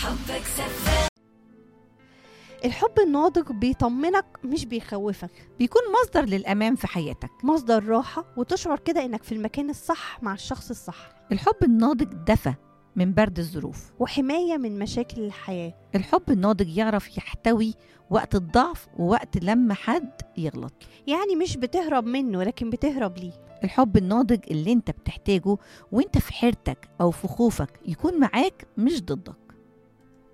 حبك سفاح الحب الناضج بيطمنك مش بيخوفك بيكون مصدر للأمان في حياتك مصدر راحة وتشعر كده إنك في المكان الصح مع الشخص الصح الحب الناضج دفى من برد الظروف وحماية من مشاكل الحياة الحب الناضج يعرف يحتوي وقت الضعف ووقت لما حد يغلط يعني مش بتهرب منه لكن بتهرب ليه الحب الناضج اللي انت بتحتاجه وانت في حيرتك او في خوفك يكون معاك مش ضدك